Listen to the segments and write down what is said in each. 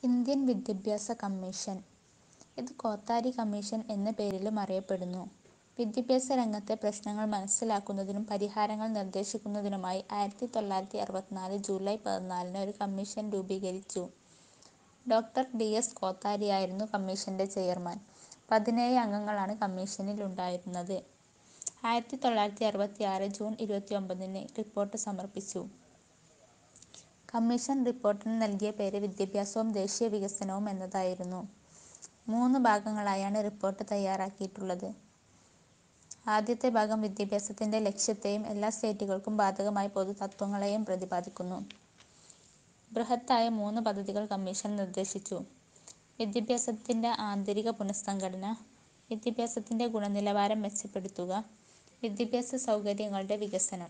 Indian വിദ്യാഭ്യാസ commission ഇത് Kothari commission എന്ന പേരിലും അറിയപ്പെടുന്നു. വിദ്യാഭ്യാസ രംഗത്തെ പ്രശ്നങ്ങൾ മനസ്സിലാക്കുന്നതിനും പരിഹാരങ്ങൾ നിർദ്ദേശിക്കുന്നതിനുമായി ആയിരത്തി തൊള്ളായിരത്തി അറുപത്തിനാല് ജൂലൈ പതിനാലിന് ഒരു കമ്മീഷൻ രൂപീകരിച്ചു. ഡോ. ഡി. എസ്. കോത്താരിയായിരുന്നു കമ്മീഷന്റെ ചെയർമാൻ. പതിനേഴ് അംഗങ്ങളാണ് കമ്മീഷനിൽ ഉണ്ടായിരുന്നത്. ആയിരത്തി തൊള്ളായിരത്തി അറുപത്തിയാറ് ജൂൺ ഇരുപത്തിയൊമ്പതിന് റിപ്പോർട്ട് സമർപ്പിച്ചു. കമ്മീഷൻ റിപ്പോർട്ടിന് നൽകിയ പേര് വിദ്യാഭ്യാസവും ദേശീയ വികസനവും എന്നതായിരുന്നു. മൂന്ന് ഭാഗങ്ങളായാണ് റിപ്പോർട്ട് തയ്യാറാക്കിയിട്ടുള്ളത്. ആദ്യത്തെ ഭാഗം വിദ്യാഭ്യാസത്തിന്റെ ലക്ഷ്യത്തെയും എല്ലാ സ്റ്റേറ്റുകൾക്കും ബാധകമായ പൊതുതത്ത്വങ്ങളെയും പ്രതിപാദിക്കുന്നു. ബൃഹത്തായ മൂന്ന് പദ്ധതികൾ കമ്മീഷൻ നിർദ്ദേശിച്ചു. വിദ്യാഭ്യാസത്തിന്റെ ആന്തരിക പുനഃസംഘടന, വിദ്യാഭ്യാസത്തിന്റെ ഗുണനിലവാരം മെച്ചപ്പെടുത്തുക, വിദ്യാഭ്യാസ സൗകര്യങ്ങളുടെ വികസനം.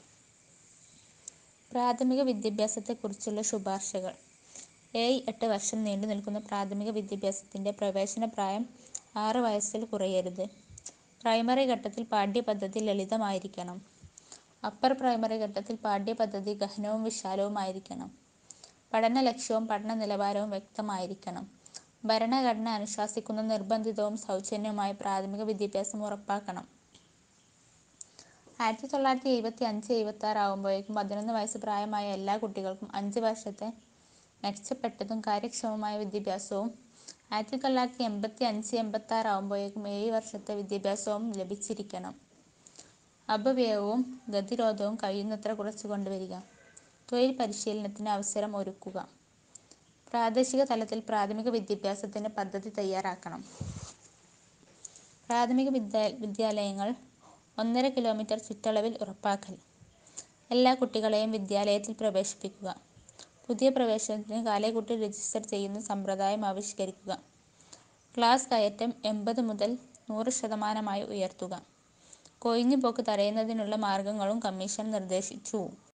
പ്രാഥമിക വിദ്യാഭ്യാസത്തെക്കുറിച്ചുള്ള ശുപാർശകൾ. ഏഴ് എട്ട് വർഷം നീണ്ടുനിൽക്കുന്ന പ്രാഥമിക വിദ്യാഭ്യാസത്തിന്റെ പ്രവേശനപ്രായം ആറ് വയസ്സിൽ കുറയരുത്. പ്രൈമറി ഘട്ടത്തിൽ പാഠ്യപദ്ധതി ലളിതമായിരിക്കണം. അപ്പർ പ്രൈമറി ഘട്ടത്തിൽ പാഠ്യപദ്ധതി ഗഹനവും വിശാലവുമായിരിക്കണം. പഠനലക്ഷ്യവും പഠനനിലവാരവും വ്യക്തമായിരിക്കണം. ഭരണഘടന അനുശാസിക്കുന്ന നിർബന്ധിതവും സൗജന്യവുമായ പ്രാഥമിക വിദ്യാഭ്യാസം ഉറപ്പാക്കണം. ആയിരത്തി തൊള്ളായിരത്തി എഴുപത്തിയഞ്ച് എഴുപത്തിയാറ് ആകുമ്പോഴേക്കും പതിനൊന്ന് വയസ്സ് പ്രായമായ എല്ലാ കുട്ടികൾക്കും അഞ്ച് വർഷത്തെ മെച്ചപ്പെട്ടതും കാര്യക്ഷമവുമായ വിദ്യാഭ്യാസവും ആയിരത്തി തൊള്ളായിരത്തി എൺപത്തിയഞ്ച് എൺപത്തിയാറ് ആകുമ്പോഴേക്കും ഏഴ് വർഷത്തെ വിദ്യാഭ്യാസവും ലഭിച്ചിരിക്കണം. അപവ്യയവും ഗതിരോധവും കഴിയുന്നത്ര കുറച്ചുകൊണ്ടുവരിക. തൊഴിൽ പരിശീലനത്തിന് അവസരം ഒരുക്കുക. പ്രാദേശിക തലത്തിൽ പ്രാഥമിക വിദ്യാഭ്യാസത്തിന് പദ്ധതി തയ്യാറാക്കണം. പ്രാഥമിക വിദ്യാലയങ്ങൾ ഒന്നര കിലോമീറ്റർ ചുറ്റളവിൽ ഉറപ്പാക്കൽ. എല്ലാ കുട്ടികളെയും വിദ്യാലയത്തിൽ പ്രവേശിപ്പിക്കുക. പുതിയ പ്രവേശനത്തിന് കാലേക്കൂട്ടി രജിസ്റ്റർ ചെയ്യുന്ന സമ്പ്രദായം ആവിഷ്കരിക്കുക. ക്ലാസ് കയറ്റം എൺപത് മുതൽ നൂറ് ശതമാനമായി ഉയർത്തുക. കൊഴിഞ്ഞുപോക്ക് തടയുന്നതിനുള്ള മാർഗങ്ങളും കമ്മീഷൻ നിർദ്ദേശിച്ചു.